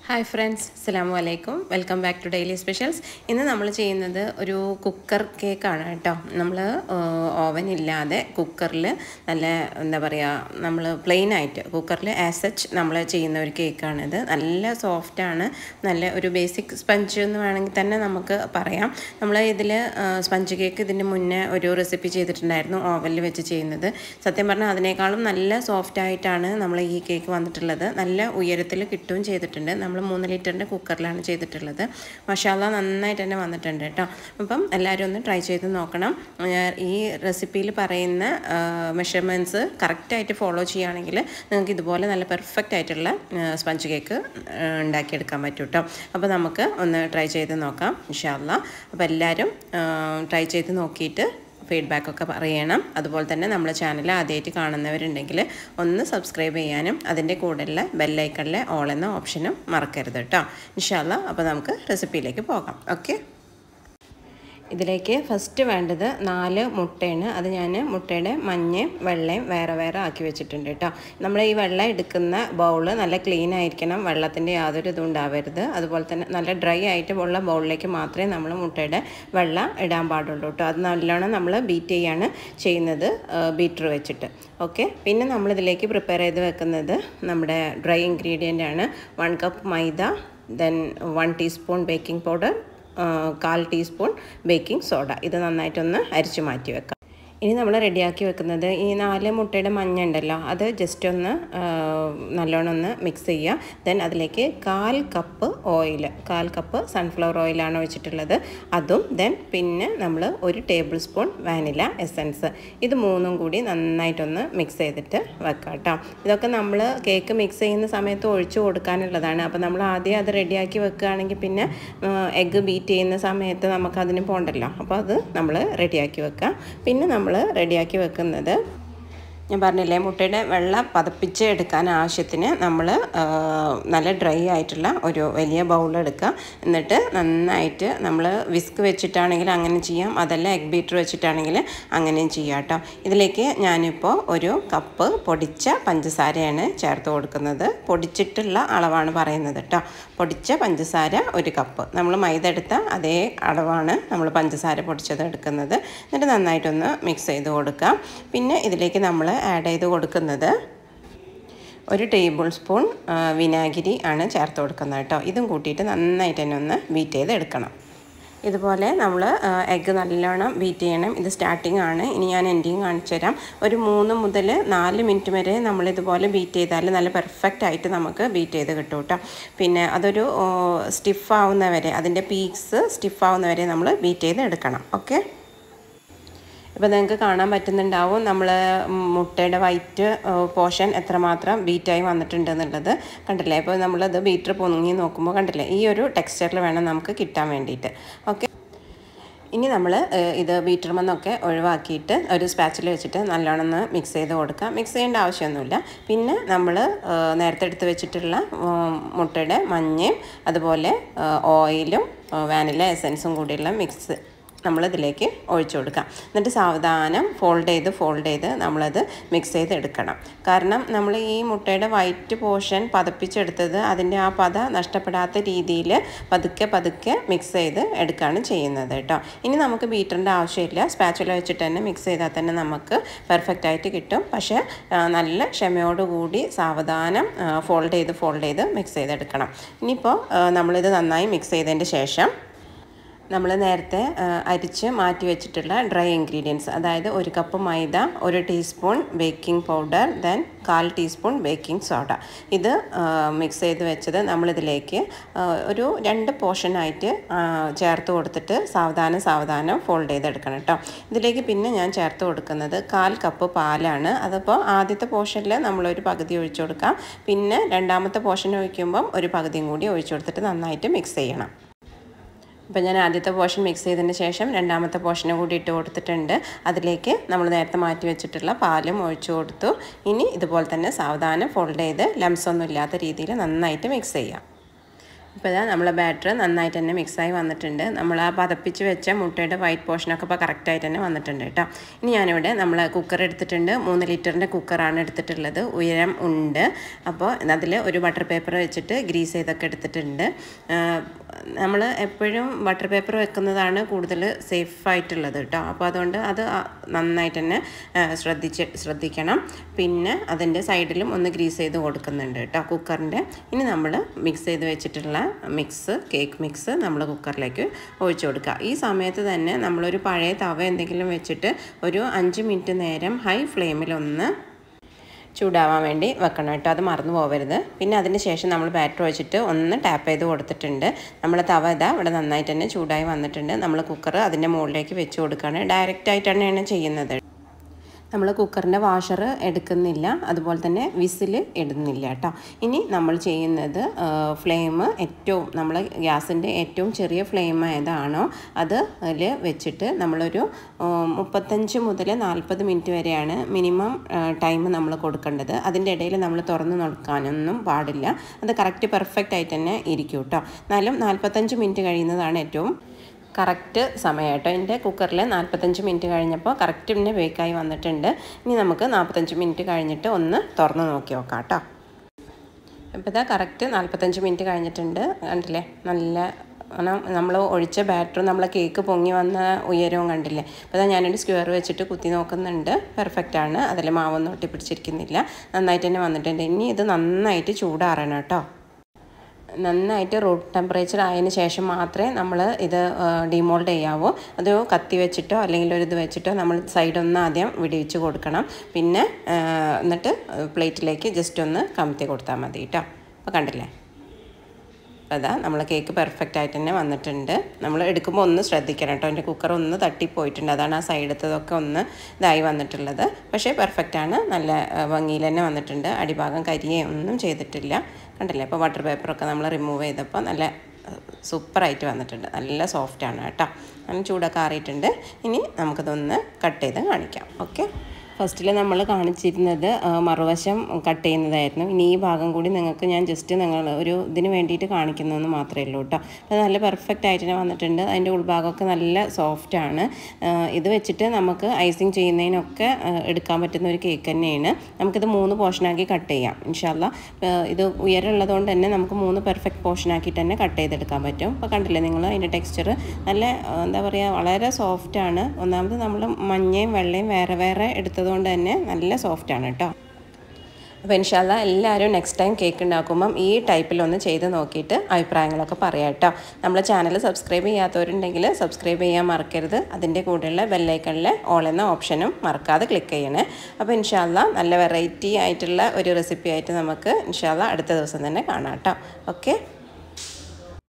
hi friends അസ്സാം വലൈക്കും welcome back to daily specials ഇന്ന് നമ്മൾ ചെയ്യുന്നത് ഒരു കുക്കർ കേക്കാണ് കേട്ടോ നമ്മൾ ഓവൻ ഇല്ലാതെ കുക്കറിൽ നല്ല എന്താ പറയുക നമ്മൾ പ്ലെയിൻ ആയിട്ട് കുക്കറിൽ ആസച്ച് നമ്മൾ ചെയ്യുന്ന ഒരു കേക്കാണിത് നല്ല സോഫ്റ്റാണ് നല്ല ഒരു ബേസിക് സ്പഞ്ച് എന്ന് വേണമെങ്കിൽ തന്നെ നമുക്ക് പറയാം നമ്മൾ ഇതിൽ സ്പഞ്ച് കേക്ക് ഇതിൻ്റെ മുന്നേ ഒരു റെസിപ്പി ചെയ്തിട്ടുണ്ടായിരുന്നു ഓവനിൽ വെച്ച് ചെയ്യുന്നത് സത്യം പറഞ്ഞാൽ അതിനേക്കാളും നല്ല സോഫ്റ്റ് ആയിട്ടാണ് നമ്മൾ ഈ കേക്ക് വന്നിട്ടുള്ളത് നല്ല ഉയരത്തിൽ കിട്ടുകയും ചെയ്തിട്ടുണ്ട് നമ്മൾ മൂന്ന് ലിറ്ററിൻ്റെ കുക്കറിലാണ് ചെയ്തിട്ടുള്ളത് മഷാല നന്നായിട്ട് തന്നെ വന്നിട്ടുണ്ട് കേട്ടോ അപ്പം എല്ലാവരും ഒന്ന് ട്രൈ ചെയ്ത് നോക്കണം ഈ റെസിപ്പിയിൽ പറയുന്ന മെഷർമെൻറ്റ്സ് കറക്റ്റായിട്ട് ഫോളോ ചെയ്യുകയാണെങ്കിൽ നിങ്ങൾക്ക് ഇതുപോലെ നല്ല പെർഫെക്റ്റ് ആയിട്ടുള്ള സ്പഞ്ച് കേക്ക് ഉണ്ടാക്കിയെടുക്കാൻ പറ്റും കേട്ടോ അപ്പോൾ നമുക്ക് ഒന്ന് ട്രൈ ചെയ്ത് നോക്കാം ഇൻഷാല്ല അപ്പോൾ എല്ലാവരും ട്രൈ ചെയ്ത് നോക്കിയിട്ട് ഫീഡ്ബാക്കൊക്കെ പറയണം അതുപോലെ തന്നെ നമ്മുടെ ചാനൽ ആദ്യമായിട്ട് കാണുന്നവരുണ്ടെങ്കിൽ ഒന്ന് സബ്സ്ക്രൈബ് ചെയ്യാനും അതിൻ്റെ കൂടെയുള്ള ബെല്ലൈക്കണിലെ ഓൾ എന്ന ഓപ്ഷനും മറക്കരുത് കേട്ടോ ഇൻഷാല്ല അപ്പോൾ നമുക്ക് റെസിപ്പിയിലേക്ക് പോകാം ഓക്കെ ഇതിലേക്ക് ഫസ്റ്റ് വേണ്ടത് നാല് മുട്ടയാണ് അത് ഞാൻ മുട്ടയുടെ മഞ്ഞയും വെള്ളയും വേറെ വേറെ ആക്കി വെച്ചിട്ടുണ്ട് കേട്ടോ നമ്മൾ ഈ വെള്ളം എടുക്കുന്ന ബൗൾ നല്ല ക്ലീൻ ആയിരിക്കണം വെള്ളത്തിൻ്റെ യാതൊരു ഇതും ഉണ്ടാവരുത് അതുപോലെ തന്നെ നല്ല ഡ്രൈ ആയിട്ട് ഉള്ള ബൗളിലേക്ക് മാത്രമേ നമ്മൾ മുട്ടയുടെ വെള്ളം ഇടാൻ പാടുള്ളൂ കേട്ടോ അത് നല്ലോണം നമ്മൾ ബീറ്റ് ചെയ്യാണ് ചെയ്യുന്നത് ബീറ്റർ വെച്ചിട്ട് ഓക്കെ പിന്നെ നമ്മളിതിലേക്ക് പ്രിപ്പയർ ചെയ്ത് വെക്കുന്നത് നമ്മുടെ ഡ്രൈ ഇൻഗ്രീഡിയൻ്റ് ആണ് one cup maida then one teaspoon baking powder കാൽ ടീസ്പൂൺ ബേക്കിംഗ് സോഡ ഇത് നന്നായിട്ടൊന്ന് അരിച്ചു മാറ്റി വെക്കാം ഇനി നമ്മൾ റെഡിയാക്കി വെക്കുന്നത് ഈ നാല് മുട്ടയുടെ മഞ്ഞ ഉണ്ടല്ലോ അത് ജസ്റ്റ് ഒന്ന് നല്ലോണം ഒന്ന് മിക്സ് ചെയ്യുക ദെൻ അതിലേക്ക് കാൽ കപ്പ് ഓയിൽ കാൽ കപ്പ് സൺഫ്ലവർ ഓയിലാണ് വെച്ചിട്ടുള്ളത് അതും ദെൻ പിന്നെ നമ്മൾ ഒരു ടേബിൾ സ്പൂൺ വാനില എസൻസ് ഇത് മൂന്നും കൂടി നന്നായിട്ടൊന്ന് മിക്സ് ചെയ്തിട്ട് വെക്കാം കേട്ടോ ഇതൊക്കെ നമ്മൾ കേക്ക് മിക്സ് ചെയ്യുന്ന സമയത്ത് ഒഴിച്ചു കൊടുക്കാനുള്ളതാണ് അപ്പോൾ നമ്മൾ ആദ്യം അത് റെഡിയാക്കി വെക്കുകയാണെങ്കിൽ പിന്നെ എഗ്ഗ് ബീറ്റ് ചെയ്യുന്ന സമയത്ത് നമുക്കതിന് പോകണ്ടല്ലോ അപ്പോൾ അത് നമ്മൾ റെഡിയാക്കി വെക്കാം പിന്നെ നമ്മൾ റെഡിയാക്കി വെക്കുന്നത് ഞാൻ പറഞ്ഞില്ലേ മുട്ടയുടെ വെള്ളം പതപ്പിച്ച് എടുക്കാൻ ആവശ്യത്തിന് നമ്മൾ നല്ല ഡ്രൈ ആയിട്ടുള്ള ഒരു വലിയ ബൗൾ എടുക്കുക എന്നിട്ട് നന്നായിട്ട് നമ്മൾ വിസ്ക് വെച്ചിട്ടാണെങ്കിൽ അങ്ങനെ ചെയ്യാം അതല്ല എഗ് ബീറ്റർ വെച്ചിട്ടാണെങ്കിൽ അങ്ങനെയും ചെയ്യാം കേട്ടോ ഇതിലേക്ക് ഞാനിപ്പോൾ ഒരു കപ്പ് പൊടിച്ച പഞ്ചസാരയാണ് ചേർത്ത് കൊടുക്കുന്നത് പൊടിച്ചിട്ടുള്ള അളവാണ് പറയുന്നത് കേട്ടോ പൊടിച്ച പഞ്ചസാര ഒരു കപ്പ് നമ്മൾ മൈദ എടുത്ത അതേ അളവാണ് നമ്മൾ പഞ്ചസാര പൊടിച്ചത് എടുക്കുന്നത് എന്നിട്ട് നന്നായിട്ടൊന്ന് മിക്സ് ചെയ്ത് കൊടുക്കാം പിന്നെ ഇതിലേക്ക് നമ്മൾ ആഡ് ചെയ്ത് കൊടുക്കുന്നത് ഒരു ടേബിൾ സ്പൂൺ വിനാഗിരി ആണ് ചേർത്ത് കൊടുക്കുന്നത് കേട്ടോ ഇതും കൂട്ടിയിട്ട് നന്നായിട്ട് തന്നെ ഒന്ന് ബീറ്റ് ചെയ്ത് എടുക്കണം ഇതുപോലെ നമ്മൾ എഗ്ഗ് നല്ലോണം ബീറ്റ് ചെയ്യണം ഇത് സ്റ്റാർട്ടിംഗ് ആണ് ഇനി ഞാൻ എൻഡിങ് കാണിച്ചു തരാം ഒരു മൂന്ന് മുതൽ നാല് മിനിറ്റ് വരെ നമ്മൾ ഇതുപോലെ ബീറ്റ് ചെയ്താൽ നല്ല പെർഫെക്റ്റ് ആയിട്ട് നമുക്ക് ബീറ്റ് ചെയ്ത് കിട്ടും കേട്ടോ പിന്നെ അതൊരു സ്റ്റിഫ് ആവുന്നവരെ അതിൻ്റെ പീക്സ് സ്റ്റിഫ് ആവുന്നവരെ നമ്മൾ ബീറ്റ് ചെയ്ത് എടുക്കണം ഓക്കെ ഇപ്പോൾ നിങ്ങൾക്ക് കാണാൻ പറ്റുന്നുണ്ടാവും നമ്മൾ മുട്ടയുടെ വൈറ്റ് പോർഷൻ എത്രമാത്രം ബീറ്റായി വന്നിട്ടുണ്ട് എന്നുള്ളത് കണ്ടില്ലേ ഇപ്പോൾ നമ്മളത് ബീറ്റർ പൊങ്ങി നോക്കുമ്പോൾ കണ്ടില്ലേ ഈ ഒരു ടെക്സ്ചറിൽ വേണം നമുക്ക് കിട്ടാൻ വേണ്ടിയിട്ട് ഓക്കെ ഇനി നമ്മൾ ഇത് ബീറ്റർമെന്നൊക്കെ ഒഴിവാക്കിയിട്ട് ഒരു സ്പാച്ചിൽ വെച്ചിട്ട് നല്ലോണം ഒന്ന് മിക്സ് ചെയ്ത് കൊടുക്കാം മിക്സ് ചെയ്യേണ്ട ആവശ്യമൊന്നുമില്ല പിന്നെ നമ്മൾ നേരത്തെ എടുത്ത് വെച്ചിട്ടുള്ള മുട്ടയുടെ മഞ്ഞയും അതുപോലെ ഓയിലും വാനില എസൻസും കൂടിയുള്ള മിക്സ് നമ്മളിതിലേക്ക് ഒഴിച്ചു കൊടുക്കാം എന്നിട്ട് സാവധാനം ഫോൾഡ് ചെയ്ത് ഫോൾഡ് ചെയ്ത് നമ്മളത് മിക്സ് ചെയ്ത് എടുക്കണം കാരണം നമ്മൾ ഈ മുട്ടയുടെ വൈറ്റ് പോർഷൻ പതപ്പിച്ചെടുത്തത് അതിൻ്റെ ആ പത നഷ്ടപ്പെടാത്ത രീതിയിൽ പതുക്കെ പതുക്കെ മിക്സ് ചെയ്ത് എടുക്കുകയാണ് ചെയ്യുന്നത് കേട്ടോ ഇനി നമുക്ക് ബീറ്ററിൻ്റെ ആവശ്യമില്ല സ്പാച്ചുല വെച്ചിട്ട് തന്നെ മിക്സ് ചെയ്താൽ തന്നെ നമുക്ക് പെർഫെക്റ്റ് ആയിട്ട് കിട്ടും പക്ഷേ നല്ല ക്ഷമയോടുകൂടി സാവധാനം ഫോൾഡ് ചെയ്ത് ഫോൾഡ് ചെയ്ത് മിക്സ് ചെയ്തെടുക്കണം ഇനിയിപ്പോൾ നമ്മളിത് നന്നായി മിക്സ് ചെയ്തതിൻ്റെ ശേഷം നമ്മൾ നേരത്തെ അരിച്ച് മാറ്റി വെച്ചിട്ടുള്ള ഡ്രൈ ഇൻഗ്രീഡിയൻസ് അതായത് ഒരു കപ്പ് മൈദ ഒരു ടീസ്പൂൺ ബേക്കിംഗ് പൗഡർ ദെൻ കാൽ ടീസ്പൂൺ ബേക്കിംഗ് സോഡ ഇത് മിക്സ് ചെയ്ത് വെച്ചത് നമ്മളിതിലേക്ക് ഒരു രണ്ട് പോർഷനായിട്ട് ചേർത്ത് കൊടുത്തിട്ട് സാവധാനം സാവധാനം ഫോൾഡ് ചെയ്തെടുക്കണം കേട്ടോ ഇതിലേക്ക് പിന്നെ ഞാൻ ചേർത്ത് കൊടുക്കുന്നത് കാൽ കപ്പ് പാലാണ് അതിപ്പോൾ ആദ്യത്തെ പോർഷനിൽ നമ്മളൊരു പകുതി ഒഴിച്ചു കൊടുക്കാം പിന്നെ രണ്ടാമത്തെ പോർഷൻ ഒഴിക്കുമ്പം ഒരു പകുതിയും കൂടി ഒഴിച്ചു കൊടുത്തിട്ട് നന്നായിട്ട് മിക്സ് ചെയ്യണം അപ്പോൾ ഞാൻ ആദ്യത്തെ പോർഷൻ മിക്സ് ചെയ്തതിന് ശേഷം രണ്ടാമത്തെ പോർഷനും കൂടി ഇട്ട് കൊടുത്തിട്ടുണ്ട് അതിലേക്ക് നമ്മൾ നേരത്തെ മാറ്റി വെച്ചിട്ടുള്ള പാലും ഒഴിച്ചു കൊടുത്തു ഇനി ഇതുപോലെ തന്നെ സാവധാനം ഫോൾഡ് ചെയ്ത് ലംസ് ഒന്നും ഇല്ലാത്ത രീതിയിൽ നന്നായിട്ട് മിക്സ് ചെയ്യാം ഇപ്പോൾ ഇതാ നമ്മളെ ബാറ്റർ നന്നായിട്ട് തന്നെ മിക്സായി വന്നിട്ടുണ്ട് നമ്മൾ ആ പതപ്പിച്ച് വെച്ച മുട്ടയുടെ വൈറ്റ് പോർഷനൊക്കെ ഇപ്പോൾ കറക്റ്റായിട്ട് തന്നെ വന്നിട്ടുണ്ട് കേട്ടോ ഇനി ഞാനിവിടെ നമ്മൾ കുക്കർ എടുത്തിട്ടുണ്ട് മൂന്ന് ലിറ്ററിൻ്റെ കുക്കറാണ് എടുത്തിട്ടുള്ളത് ഉയരം ഉണ്ട് അപ്പോൾ അതിൽ ഒരു ബട്ടർ പേപ്പർ വെച്ചിട്ട് ഗ്രീസ് ചെയ്തൊക്കെ എടുത്തിട്ടുണ്ട് നമ്മൾ എപ്പോഴും ബട്ടർ പേപ്പർ വെക്കുന്നതാണ് കൂടുതൽ സേഫ് ആയിട്ടുള്ളത് കേട്ടോ അപ്പോൾ അതുകൊണ്ട് അത് നന്നായിട്ട് തന്നെ ശ്രദ്ധിച്ച് ശ്രദ്ധിക്കണം പിന്നെ അതിൻ്റെ സൈഡിലും ഒന്ന് ഗ്രീസ് ചെയ്ത് കൊടുക്കുന്നുണ്ട് കേട്ടോ കുക്കറിൻ്റെ ഇനി നമ്മൾ മിക്സ് ചെയ്ത് വെച്ചിട്ടുള്ള മിക്സ് കേക്ക് മിക്സ് നമ്മൾ കുക്കറിലേക്ക് ഒഴിച്ചു കൊടുക്കുക ഈ സമയത്ത് തന്നെ നമ്മളൊരു പഴയ തവ എന്തെങ്കിലും വെച്ചിട്ട് ഒരു അഞ്ച് മിനിറ്റ് നേരം ഹൈ ഫ്ലെയിമിലൊന്ന് ചൂടാവാൻ വേണ്ടി വെക്കണം കേട്ടോ അത് മറന്നു പോകരുത് പിന്നെ അതിന് ശേഷം നമ്മൾ ബാറ്റർ വെച്ചിട്ട് ഒന്ന് ടാപ്പ് ചെയ്ത് കൊടുത്തിട്ടുണ്ട് നമ്മൾ തവ ഇതാ ഇവിടെ നന്നായിട്ട് തന്നെ ചൂടായി വന്നിട്ടുണ്ട് നമ്മൾ കുക്കർ അതിൻ്റെ മുകളിലേക്ക് വെച്ച് കൊടുക്കുകയാണ് ഡയറക്റ്റ് ആയിട്ടാണ് ചെയ്യുന്നത് നമ്മൾ കുക്കറിൻ്റെ വാഷർ എടുക്കുന്നില്ല അതുപോലെ തന്നെ വിസിൽ ഇടുന്നില്ല കേട്ടോ ഇനി നമ്മൾ ചെയ്യുന്നത് ഫ്ലെയിം ഏറ്റവും നമ്മൾ ഗ്യാസിൻ്റെ ഏറ്റവും ചെറിയ ഫ്ലെയിം ഏതാണോ അത് അതിൽ വെച്ചിട്ട് നമ്മളൊരു മുപ്പത്തഞ്ച് മുതൽ നാൽപ്പത് മിനിറ്റ് വരെയാണ് മിനിമം ടൈം നമ്മൾ കൊടുക്കേണ്ടത് അതിൻ്റെ ഇടയിൽ നമ്മൾ തുറന്ന് നോക്കാനൊന്നും പാടില്ല അത് കറക്റ്റ് പെർഫെക്റ്റ് ആയിട്ട് തന്നെ ഇരിക്കും കേട്ടോ എന്നാലും നാൽപ്പത്തഞ്ച് മിനിറ്റ് കഴിയുന്നതാണ് ഏറ്റവും കറക്റ്റ് സമയം കേട്ടോ എൻ്റെ കുക്കറിൽ നാൽപ്പത്തഞ്ച് മിനിറ്റ് കഴിഞ്ഞപ്പോൾ കറക്റ്റ് പിന്നെ ബേക്കായി വന്നിട്ടുണ്ട് ഇനി നമുക്ക് നാൽപ്പത്തഞ്ച് മിനിറ്റ് കഴിഞ്ഞിട്ട് ഒന്ന് തുറന്ന് നോക്കി നോക്കാം കേട്ടോ ഇപ്പോൾ ഇതാ കറക്റ്റ് നാൽപ്പത്തഞ്ച് മിനിറ്റ് കഴിഞ്ഞിട്ടുണ്ട് കണ്ടില്ലേ നല്ല കാരണം നമ്മൾ ഒഴിച്ച ബാറ്ററും നമ്മളെ കേക്ക് പൊങ്ങി വന്ന ഉയരവും കണ്ടില്ലേ അപ്പോൾ ഇതാ ഞാനൊരു സ്ക്വയർ വെച്ചിട്ട് കുത്തി നോക്കുന്നുണ്ട് പെർഫെക്റ്റ് ആണ് അതിൽ മാവൊന്നും ഒട്ടിപ്പിടിച്ചിരിക്കുന്നില്ല നന്നായിട്ട് തന്നെ വന്നിട്ടുണ്ട് ഇനി ഇത് നന്നായിട്ട് ചൂടാറണം കേട്ടോ നന്നായിട്ട് റൂട്ട് ടെമ്പറേച്ചർ ആയതിനു ശേഷം മാത്രമേ നമ്മൾ ഇത് ഡിമോൾഡ് ചെയ്യാവൂ അത് കത്തി വെച്ചിട്ടോ അല്ലെങ്കിൽ ഒരു ഇത് വെച്ചിട്ടോ നമ്മൾ സൈഡൊന്ന് ആദ്യം വിടിവിച്ച് കൊടുക്കണം പിന്നെ എന്നിട്ട് പ്ലേറ്റിലേക്ക് ജസ്റ്റ് ഒന്ന് കമത്തി കൊടുത്താൽ മതി കേട്ടോ അപ്പോൾ കണ്ടില്ലേ അതാ നമ്മൾ കേക്ക് പെർഫെക്റ്റ് ആയിട്ട് തന്നെ വന്നിട്ടുണ്ട് നമ്മൾ എടുക്കുമ്പോൾ ഒന്ന് ശ്രദ്ധിക്കണം കേട്ടോ എൻ്റെ കുക്കർ ഒന്ന് തട്ടിപ്പോയിട്ടുണ്ട് അതാണ് ആ സൈഡത്തതൊക്കെ ഒന്ന് ഇതായി വന്നിട്ടുള്ളത് പക്ഷേ പെർഫെക്റ്റ് ആണ് നല്ല ഭംഗിയിൽ തന്നെ വന്നിട്ടുണ്ട് അടിഭാഗം കരിയെ ഒന്നും ചെയ്തിട്ടില്ല കണ്ടില്ലേ ഇപ്പോൾ വാട്ടർ പേപ്പറൊക്കെ നമ്മൾ റിമൂവ് ചെയ്തപ്പോൾ നല്ല സൂപ്പറായിട്ട് വന്നിട്ടുണ്ട് നല്ല സോഫ്റ്റാണ് കേട്ടോ നല്ല ചൂടൊക്കെ ആറിയിട്ടുണ്ട് ഇനി നമുക്കതൊന്ന് കട്ട് ചെയ്ത് കാണിക്കാം ഓക്കെ ഫസ്റ്റിൽ നമ്മൾ കാണിച്ചിരുന്നത് മറുവശം കട്ട് ചെയ്യുന്നതായിരുന്നു ഇനി ഈ ഭാഗം കൂടി നിങ്ങൾക്ക് ഞാൻ ജസ്റ്റ് നിങ്ങൾ ഒരു ഇതിന് വേണ്ടിയിട്ട് കാണിക്കുന്നതെന്ന് മാത്രമേ ഉള്ളൂ കേട്ടോ അപ്പോൾ നല്ല പെർഫെക്റ്റ് ആയിട്ട് തന്നെ വന്നിട്ടുണ്ട് അതിൻ്റെ ഉൾഭാഗമൊക്കെ നല്ല സോഫ്റ്റ് ആണ് ഇത് വെച്ചിട്ട് നമുക്ക് ഐസിങ് ചെയ്യുന്നതിനൊക്കെ എടുക്കാൻ പറ്റുന്ന ഒരു കേക്ക് തന്നെയാണ് നമുക്കിത് മൂന്ന് പോർഷനാക്കി കട്ട് ചെയ്യാം ഇൻഷാല്ല ഇത് ഉയരമുള്ളതുകൊണ്ട് തന്നെ നമുക്ക് മൂന്ന് പെർഫെക്റ്റ് പോർഷനാക്കിയിട്ട് തന്നെ കട്ട് ചെയ്തെടുക്കാൻ പറ്റും അപ്പോൾ കണ്ടില്ലേ നിങ്ങൾ അതിൻ്റെ ടെക്സ്ചർ നല്ല എന്താ പറയുക വളരെ സോഫ്റ്റാണ് ഒന്നാമത് നമ്മൾ മഞ്ഞയും വെള്ളയും വേറെ വേറെ എടുത്തത് കൊണ്ട് തന്നെ നല്ല സോഫ്റ്റാണ് കേട്ടോ അപ്പോൾ ഇൻഷാല്ല എല്ലാവരും നെക്സ്റ്റ് ടൈം കേക്ക് ഉണ്ടാക്കുമ്പം ഈ ടൈപ്പിലൊന്ന് ചെയ്ത് നോക്കിയിട്ട് അഭിപ്രായങ്ങളൊക്കെ പറയാം കേട്ടോ നമ്മളെ ചാനൽ സബ്സ്ക്രൈബ് ചെയ്യാത്തവരുണ്ടെങ്കിൽ സബ്സ്ക്രൈബ് ചെയ്യാൻ മറക്കരുത് അതിൻ്റെ കൂടെയുള്ള ബെല്ലൈക്കണിലെ ഓൾ എന്ന ഓപ്ഷനും മറക്കാതെ ക്ലിക്ക് ചെയ്യണേ അപ്പോൾ ഇൻഷാല്ല നല്ല വെറൈറ്റി ആയിട്ടുള്ള ഒരു റെസിപ്പി ആയിട്ട് നമുക്ക് ഇൻഷാല്ല അടുത്ത ദിവസം തന്നെ കാണാം കേട്ടോ ഓക്കെ